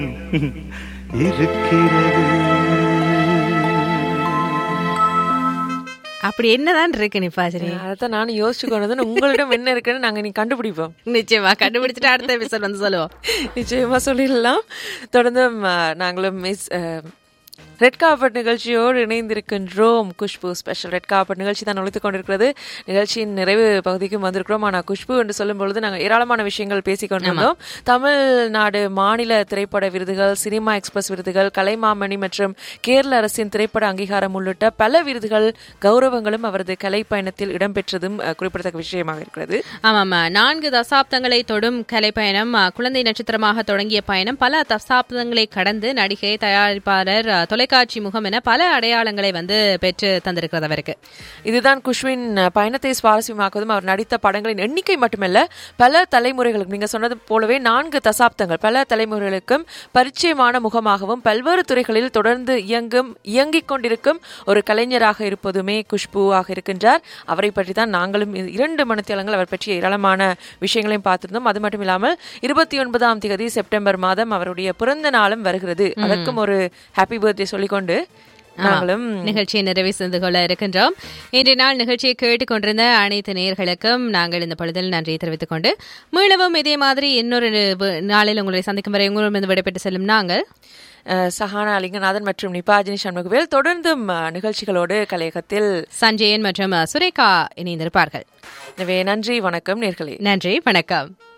அப்படி என்னதான் இருக்கு நிப்பாஜினி அதான் நானும் யோசிச்சு கொண்டது உங்களிடம் என்ன இருக்குன்னு நாங்க நீ கண்டுபிடிப்போம் நிச்சயமா கண்டுபிடிச்சிட்டு அடுத்த எபிசோட் வந்து சொல்லுவோம் நிச்சயமா சொல்லிடலாம் தொடர்ந்து ம, நாங்களும் மிஸ் ரெட் கார்பெட் நிகழ்ச்சியோடு இணைந்திருக்கின்றோம் குஷ்பு ஸ்பெஷல் ரெட் கார்பெட் நிகழ்ச்சி தான் நுழைத்துக் கொண்டிருக்கிறது நிகழ்ச்சியின் நிறைவு பகுதிக்கும் வந்திருக்கிறோம் ஆனால் குஷ்பு என்று சொல்லும் பொழுது நாங்கள் ஏராளமான விஷயங்கள் பேசிக் கொண்டிருந்தோம் தமிழ்நாடு மாநில திரைப்பட விருதுகள் சினிமா எக்ஸ்பிரஸ் விருதுகள் கலைமாமணி மற்றும் கேரள அரசின் திரைப்பட அங்கீகாரம் உள்ளிட்ட பல விருதுகள் கௌரவங்களும் அவரது கலை பயணத்தில் இடம்பெற்றதும் அஹ், குறிப்பிடத்தக்க விஷயமாக இருக்கிறது ஆமாம் நான்கு தசாப்தங்களை தொடும் கலைப்பயணம் அஹ், குழந்தை நட்சத்திரமாக தொடங்கிய பயணம் பல தசாப்தங்களை கடந்து நடிகை தயாரிப்பாளர் அஹ், தொலைக்காட்சி முகம் என பல அடையாளங்களை வந்து பெற்று தந்திருக்கிறது அவருக்கு இதுதான் குஷ்வின் அஹ், பயணத்தை சுவாரஸ்யமாக்குவதும் அவர் நடித்த படங்களின் எண்ணிக்கை மட்டுமல்ல பல தலைமுறைகளுக்கும் நீங்க சொன்னது போலவே நான்கு தசாப்தங்கள் பல தலைமுறைகளுக்கும் பரிச்சயமான முகமாகவும் பல்வேறு துறைகளில் தொடர்ந்து இயங்கும் இயங்கிக் கொண்டிருக்கும் ஒரு கலைஞராக இருப்பதுமே குஷ்புவாக இருக்கின்றார் அவரை பற்றி தான் நாங்களும் இ- இரண்டு மணித்தேலங்கள் அவர் பற்றிய ஏராளமான விஷயங்களையும் பார்த்திருந்தோம் அது மட்டும் இல்லாமல் இருபத்தி ஒன்பதாம் தேதி செப்டம்பர் மாதம் அவருடைய பிறந்த நாளும் வருகிறது அதற்கும் ஒரு ஹாப்பி பர்த்டே சொல்லிக்கொண்டு நாங்களும் நிகழ்ச்சியை நிறைவு செய்து கொள்ள இருக்கின்றோம் இன்றைய நாள் நிகழ்ச்சியை கேட்டுக்கொண்டிருந்த அனைத்து நேயர்களுக்கும் நாங்கள் இந்த பொழுதில் நன்றியை தெரிவித்துக் கொண்டு மீளவும் இதே மாதிரி இன்னொரு வ- நாளில் உங்களை சந்திக்கும் வரை உங்களிடமிருந்து விடைபெற்று செல்லும் நாங்கள் அஹ், சஹானா லிங்கநாதன் மற்றும் நிபாஜினி சண்முகவேல் தொடர்ந்தும் அஹ், நிகழ்ச்சிகளோடு கலையகத்தில் சஞ்சயன் மற்றும் அஹ், சுரேகா இணைந்திருப்பார்கள் எனவே நன்றி வணக்கம் நேர்களே நன்றி வணக்கம்